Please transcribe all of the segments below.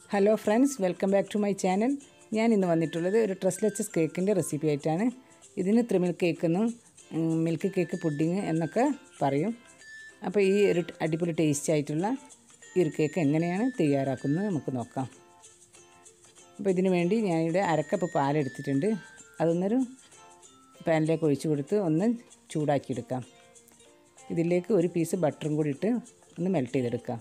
hello friends welcome back to my channel ഞാൻ ഇന്ന് വന്നിട്ടുള്ളത് ഒരു ട്രസ്ലെച്ചസ് കേക്കിൻ്റെ റെസിപ്പി ആയിട്ടാണ് ഇതിന് ത്രിമിൽ കേക്ക് എന്നും ഉം, മിൽക്ക് കേക്ക് പുഡിങ് എന്നൊക്കെ പറയും അപ്പോൾ ഈ ഒരു ട്- അടിപൊളി ടേസ്റ്റ് ആയിട്ടുള്ള ഈ ഒരു കേക്ക് എങ്ങനെയാണ് തയ്യാറാക്കുന്നത് നമുക്ക് നോക്കാം അപ്പോൾ ഇതിന് വേണ്ടി ഞാനിവിടെ അരക്കപ്പ് പാലെടുത്തിട്ടുണ്ട് അതൊന്നൊരു പാനിലേക്ക് ഒഴിച്ച് കൊടുത്ത് ഒന്ന് ചൂടാക്കിയെടുക്കാം ഇതിലേക്ക് ഒരു പീസ് ബട്ടറും കൂടി ഇട്ട് ഒന്ന് മെൽറ്റ് ചെയ്തെടുക്കാം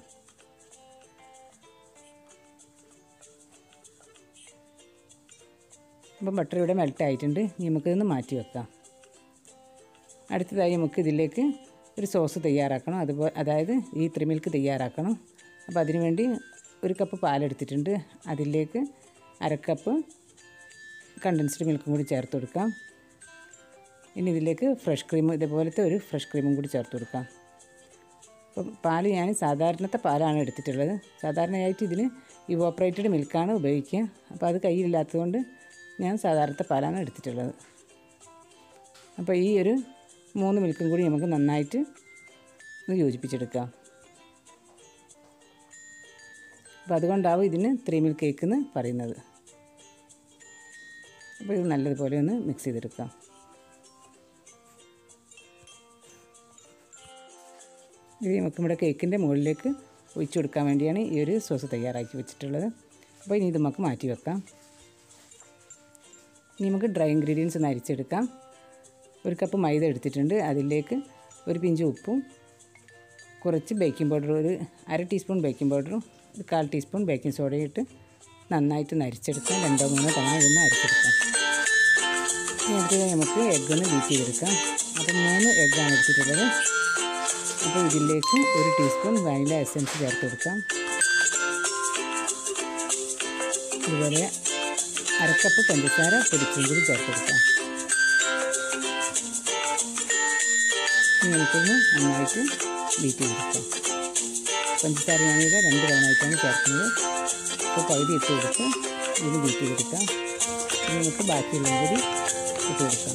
അപ്പം ബട്ടർ ഇവിടെ മെൽറ്റ് ആയിട്ടുണ്ട് ഇനി നമുക്കിതൊന്ന് മാറ്റി വെക്കാം അടുത്തതായി നമുക്ക് ഇതിലേക്ക് ഒരു സോസ് തയ്യാറാക്കണം അതുപോലെ അതായത് ഈ ത്രിമിൽക്ക് തയ്യാറാക്കണം അപ്പോൾ അതിന് വേണ്ടി ഒരു കപ്പ് പാലെടുത്തിട്ടുണ്ട് അതിലേക്ക് അരക്കപ്പ് കണ്ടൻസ്ഡ് മിൽക്കും കൂടി ചേർത്ത് കൊടുക്കാം ഇനി ഇതിലേക്ക് ഫ്രഷ് ക്രീം ഇതേപോലത്തെ ഒരു ഫ്രഷ് ക്രീമും കൂടി ചേർത്ത് കൊടുക്കാം അപ്പം പാല് ഞാൻ സാധാരണത്തെ പാലാണ് എടുത്തിട്ടുള്ളത് സാധാരണയായിട്ട് ഇതിന് ഇവോപ്പറേറ്റഡ് മിൽക്കാണ് ഉപയോഗിക്കുക അപ്പോൾ അത് കയ്യിലില്ലാത്തതുകൊണ്ട് ഞാൻ സാധാരണത്തെ പാലാണ് എടുത്തിട്ടുള്ളത് അപ്പോൾ ഈ ഒരു മൂന്ന് മിൽക്കും കൂടി നമുക്ക് നന്നായിട്ട് ഒന്ന് യോജിപ്പിച്ചെടുക്കാം അപ്പോൾ അതുകൊണ്ടാവും ഇതിന് ത്രീ മിൽക്ക് കേക്ക് എന്ന് പറയുന്നത് അപ്പോൾ ഇത് നല്ലതുപോലെ ഒന്ന് മിക്സ് ചെയ്തെടുക്കാം ഇത് നമുക്ക് നമ്മുടെ കേക്കിൻ്റെ മുകളിലേക്ക് ഒഴിച്ചു കൊടുക്കാൻ വേണ്ടിയാണ് ഈ ഒരു സോസ് തയ്യാറാക്കി വെച്ചിട്ടുള്ളത് അപ്പോൾ ഇനി ഇത് നമുക്ക് മാറ്റി വെക്കാം ഇനി നമുക്ക് ഡ്രൈ ഇൻഗ്രീഡിയൻസ് ഒന്ന് അരിച്ചെടുക്കാം ഒരു കപ്പ് മൈദ എടുത്തിട്ടുണ്ട് അതിലേക്ക് ഒരു പിഞ്ച് ഉപ്പും കുറച്ച് ബേക്കിംഗ് പൗഡർ ഒരു അര ടീസ്പൂൺ ബേക്കിംഗ് പൗഡറും ഒരു കാൽ ടീസ്പൂൺ ബേക്കിംഗ് സോഡയും ഇട്ട് നന്നായിട്ട് ഒന്ന് അരിച്ചെടുക്കാം രണ്ടോ മൂന്നോ തവണ ഇതൊന്ന് അരിച്ചെടുക്കാം ഇനി അടുത്തത് നമുക്ക് എഗ്ഗ് ഒന്ന് ബീറ്റ് ചെയ്തെടുക്കാം അപ്പോൾ മൂന്ന് എഗ്ഗാണ് എടുത്തിട്ടുള്ളത് അപ്പോൾ ഇതിലേക്ക് ഒരു ടീസ്പൂൺ വാനില എസൻസ് ചേർത്ത് കൊടുക്കാം അതുപോലെ അരക്കപ്പ് പഞ്ചസാര പൊടിച്ചും കൂടി ചേർത്ത് കൊടുക്കാം ഇനി നമുക്കൊന്ന് നന്നായിട്ട് ബീറ്റ് ചെയ്തെടുക്കാം പഞ്ചസാര ഞാനിവിടെ രണ്ട് തവണയായിട്ടാണ് ചേർക്കുന്നത് അപ്പോൾ പകുതി ഇട്ട് കൊടുത്ത് ഇതിന് ബീറ്റ് ചെയ്തെടുക്കാം ഇനി നമുക്ക് ബാക്കിയുള്ളതും കൂടി ഇട്ട് കൊടുക്കാം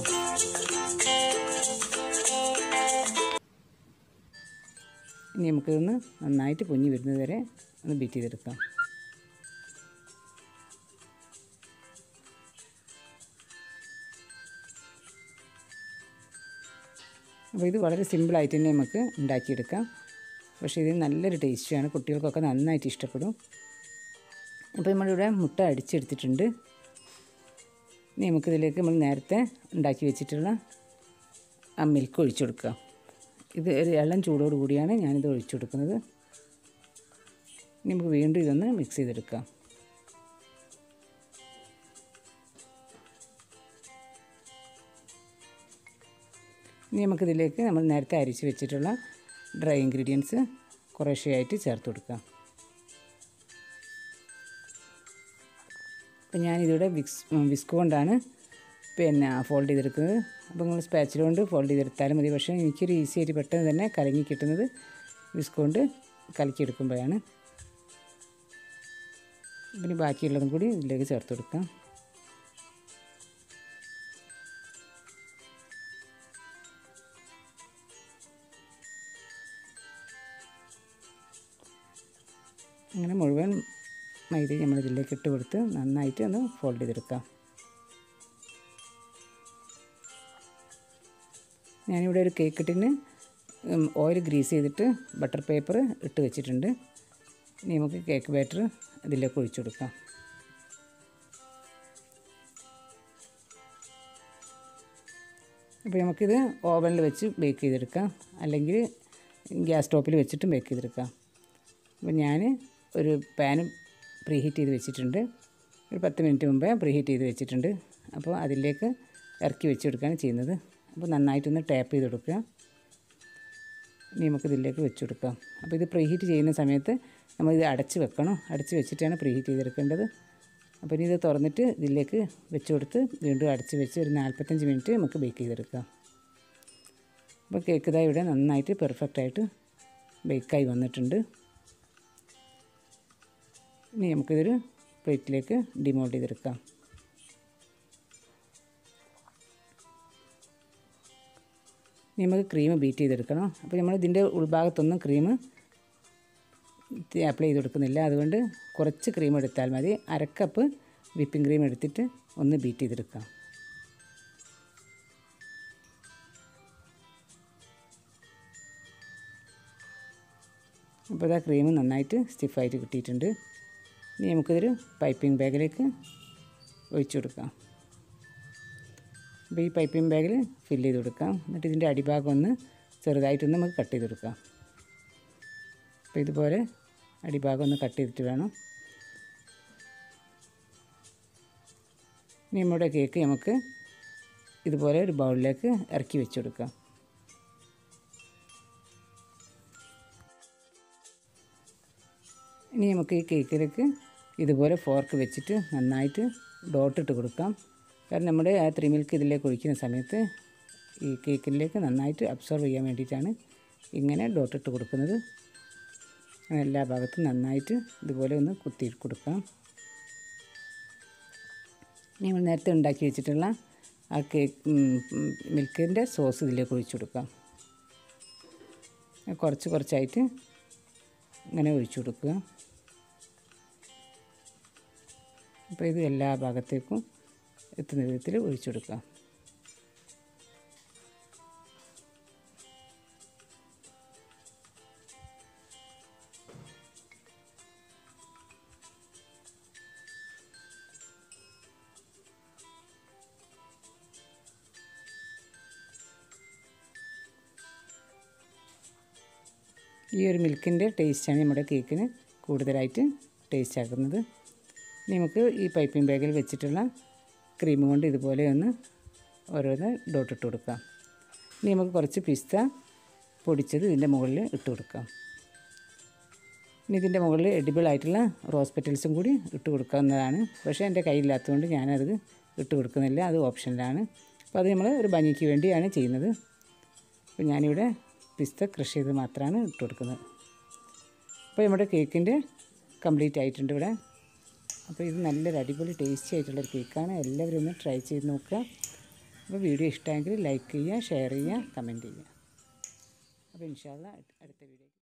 ഇനി നമുക്കിതൊന്ന് നന്നായിട്ട് പൊങ്ങി വരുന്നത് വരെ ഒന്ന് ബീറ്റ് ചെയ്തെടുക്കാം അപ്പോൾ ഇത് വളരെ സിമ്പിളായിട്ട് തന്നെ നമുക്ക് ഉണ്ടാക്കിയെടുക്കാം പക്ഷേ ഇത് നല്ലൊരു ടേസ്റ്റിയാണ് കുട്ടികൾക്കൊക്കെ നന്നായിട്ട് ഇഷ്ടപ്പെടും അപ്പോൾ നമ്മളിവിടെ മുട്ട അടിച്ചെടുത്തിട്ടുണ്ട് ഇനി നമുക്കിതിലേക്ക് നമ്മൾ നേരത്തെ ഉണ്ടാക്കി വെച്ചിട്ടുള്ള ആ മിൽക്ക് ഒഴിച്ചു കൊടുക്കുക ഇത് ഒരു ഇളം ചൂടോട് കൂടിയാണ് ഞാനിത് ഒഴിച്ചു കൊടുക്കുന്നത് ഇനി നമുക്ക് വീണ്ടും ഇതൊന്ന് മിക്സ് ചെയ്തെടുക്കാം ഇനി നമുക്കിതിലേക്ക് നമ്മൾ നേരത്തെ അരിച്ച് വെച്ചിട്ടുള്ള ഡ്രൈ ഇൻഗ്രീഡിയൻസ് കുറേശ്ശെയായിട്ട് ചേർത്ത് കൊടുക്കാം അപ്പം ഞാനിതിവിടെ വിക്സ് വിസ്ക് കൊണ്ടാണ് പിന്നെ ഫോൾഡ് ചെയ്തെടുക്കുന്നത് അപ്പോൾ നിങ്ങൾ സ്പാച്ചിൽ കൊണ്ട് ഫോൾഡ് ചെയ്തെടുത്താലും മതി പക്ഷേ എനിക്കൊരു ഈസി ആയിട്ട് പെട്ടെന്ന് തന്നെ കലങ്ങി കിട്ടുന്നത് വിസ്ക് കൊണ്ട് കലക്കിയെടുക്കുമ്പോഴാണ് പിന്നെ ബാക്കിയുള്ളതും കൂടി ഇതിലേക്ക് ചേർത്ത് കൊടുക്കാം അങ്ങനെ മുഴുവൻ മൈദ നമ്മൾ ഇതിലേക്ക് ഇട്ട് കൊടുത്ത് നന്നായിട്ട് ഒന്ന് ഫോൾഡ് ചെയ്തെടുക്കാം ഞാനിവിടെ ഒരു കേക്ക് ടിന് ഓയിൽ ഗ്രീസ് ചെയ്തിട്ട് ബട്ടർ പേപ്പർ ഇട്ട് വെച്ചിട്ടുണ്ട് ഇനി നമുക്ക് കേക്ക് ബാറ്റർ അതിലേക്ക് ഒഴിച്ചു കൊടുക്കാം അപ്പോൾ നമുക്കിത് ഓവനിൽ വെച്ച് ബേക്ക് ചെയ്തെടുക്കാം അല്ലെങ്കിൽ ഗ്യാസ് സ്റ്റോപ്പിൽ വെച്ചിട്ടും ബേക്ക് ചെയ്തെടുക്കാം അപ്പോൾ ഞാൻ ഒരു പാന് പ്രീഹീറ്റ് ചെയ്ത് വെച്ചിട്ടുണ്ട് ഒരു പത്ത് മിനിറ്റ് മുമ്പേ പ്രീഹീറ്റ് ചെയ്ത് വെച്ചിട്ടുണ്ട് അപ്പോൾ അതിലേക്ക് ഇറക്കി വെച്ച് കൊടുക്കുകയാണ് ചെയ്യുന്നത് അപ്പോൾ നന്നായിട്ടൊന്ന് ടാപ്പ് ചെയ്ത് കൊടുക്കുക ഇനി നമുക്ക് ഇതിലേക്ക് വെച്ച് കൊടുക്കാം അപ്പോൾ ഇത് പ്രീഹീറ്റ് ചെയ്യുന്ന സമയത്ത് നമ്മളിത് അടച്ച് വെക്കണം അടച്ച് വെച്ചിട്ടാണ് പ്രീഹീറ്റ് ചെയ്തെടുക്കേണ്ടത് അപ്പോൾ ഇനി ഇത് തുറന്നിട്ട് ഇതിലേക്ക് വെച്ച് കൊടുത്ത് വീണ്ടും അടച്ച് വെച്ച് ഒരു നാൽപ്പത്തഞ്ച് മിനിറ്റ് നമുക്ക് ബേക്ക് ചെയ്തെടുക്കാം അപ്പോൾ കേക്ക് ഇതാ ഇവിടെ നന്നായിട്ട് പെർഫെക്റ്റായിട്ട് ബേക്കായി വന്നിട്ടുണ്ട് ഇനി നമുക്കിതൊരു പ്ലേറ്റിലേക്ക് ഡിമോൾഡ് ചെയ്തെടുക്കാം ഇനി നമുക്ക് ക്രീം ബീറ്റ് ചെയ്തെടുക്കണം അപ്പോൾ നമ്മൾ ഇതിൻ്റെ ഉൾഭാഗത്തൊന്നും ക്രീം അപ്ലൈ ചെയ്ത് കൊടുക്കുന്നില്ല അതുകൊണ്ട് കുറച്ച് ക്രീം എടുത്താൽ മതി അരക്കപ്പ് വിപ്പിംഗ് ക്രീം എടുത്തിട്ട് ഒന്ന് ബീറ്റ് ചെയ്തെടുക്കാം അപ്പോൾ ഇതാ ക്രീം നന്നായിട്ട് സ്റ്റിഫായിട്ട് കിട്ടിയിട്ടുണ്ട് ഇനി നമുക്കിതൊരു പൈപ്പിംഗ് ബാഗിലേക്ക് ഒഴിച്ചു കൊടുക്കാം അപ്പോൾ ഈ പൈപ്പിംഗ് ബാഗിൽ ഫില്ല് ചെയ്ത് കൊടുക്കാം എന്നിട്ട് ഇതിൻ്റെ അടിഭാഗം ഒന്ന് ചെറുതായിട്ടൊന്ന് നമുക്ക് കട്ട് ചെയ്ത് കൊടുക്കാം അപ്പോൾ ഇതുപോലെ അടിഭാഗം ഒന്ന് കട്ട് ചെയ്തിട്ട് വേണം ഇനി നമ്മുടെ കേക്ക് നമുക്ക് ഇതുപോലെ ഒരു ബൗളിലേക്ക് ഇറക്കി വെച്ച് കൊടുക്കാം ഇനി നമുക്ക് ഈ കേക്കിലേക്ക് ഇതുപോലെ ഫോർക്ക് വെച്ചിട്ട് നന്നായിട്ട് ഡോട്ടിട്ട് കൊടുക്കാം കാരണം നമ്മുടെ ആ ത്രീ മിൽക്ക് ഇതിലേക്ക് ഒഴിക്കുന്ന സമയത്ത് ഈ കേക്കിലേക്ക് നന്നായിട്ട് അബ്സോർവ് ചെയ്യാൻ വേണ്ടിയിട്ടാണ് ഇങ്ങനെ ഡോട്ടിട്ട് കൊടുക്കുന്നത് അങ്ങനെ എല്ലാ ഭാഗത്തും നന്നായിട്ട് ഇതുപോലെ ഒന്ന് കുത്തി കൊടുക്കാം ഇനി നമ്മൾ നേരത്തെ ഉണ്ടാക്കി വെച്ചിട്ടുള്ള ആ കേക്ക് മിൽക്കിൻ്റെ സോസ് ഇതിലേക്ക് ഒഴിച്ചു കൊടുക്കാം കുറച്ച് കുറച്ചായിട്ട് ഇങ്ങനെ ഒഴിച്ചു കൊടുക്കുക അപ്പോൾ ഇത് എല്ലാ ഭാഗത്തേക്കും എത്തുന്ന വിധത്തിൽ ഒഴിച്ചു കൊടുക്കാം ഈ ഒരു മിൽക്കിൻ്റെ ടേസ്റ്റാണ് നമ്മുടെ കേക്കിന് കൂടുതലായിട്ട് ടേസ്റ്റ് ആക്കുന്നത് ഇനി നമുക്ക് ഈ പൈപ്പിംഗ് ബാഗിൽ വെച്ചിട്ടുള്ള ക്രീം കൊണ്ട് ഇതുപോലെ ഒന്ന് ഓരോന്ന് ഡോട്ട് ഇട്ട് കൊടുക്കാം ഇനി നമുക്ക് കുറച്ച് പിസ്ത പൊടിച്ചത് ഇതിൻ്റെ മുകളിൽ ഇട്ട് കൊടുക്കാം ഇനി ഇതിൻ്റെ മുകളിൽ എഡിബിൾ ആയിട്ടുള്ള റോസ് പെറ്റൽസും കൂടി ഇട്ട് കൊടുക്കാവുന്നതാണ് പക്ഷേ എൻ്റെ കയ്യില്ലാത്തതുകൊണ്ട് ഞാനത് ഇട്ട് കൊടുക്കുന്നില്ല അത് ഓപ്ഷനിലാണ് അപ്പോൾ അത് നമ്മൾ ഒരു ഭംഗിക്ക് വേണ്ടിയാണ് ചെയ്യുന്നത് അപ്പോൾ ഞാനിവിടെ പിസ്ത ക്രഷ് ചെയ്ത് മാത്രമാണ് ഇട്ട് കൊടുക്കുന്നത് അപ്പോൾ നമ്മുടെ കേക്കിൻ്റെ കംപ്ലീറ്റ് ആയിട്ടുണ്ട് ഇവിടെ അപ്പോൾ ഇത് നല്ലൊരു അടിപൊളി ടേസ്റ്റി ആയിട്ടുള്ളൊരു കേക്കാണ് എല്ലാവരും ഒന്ന് ട്രൈ ചെയ്ത് നോക്കുക അപ്പോൾ വീഡിയോ ഇഷ്ടമെങ്കിൽ ലൈക്ക് ചെയ്യുക ഷെയർ ചെയ്യുക കമൻറ്റ് ചെയ്യുക അപ്പോൾ ഇൻഷാല്ല അടുത്ത വീഡിയോ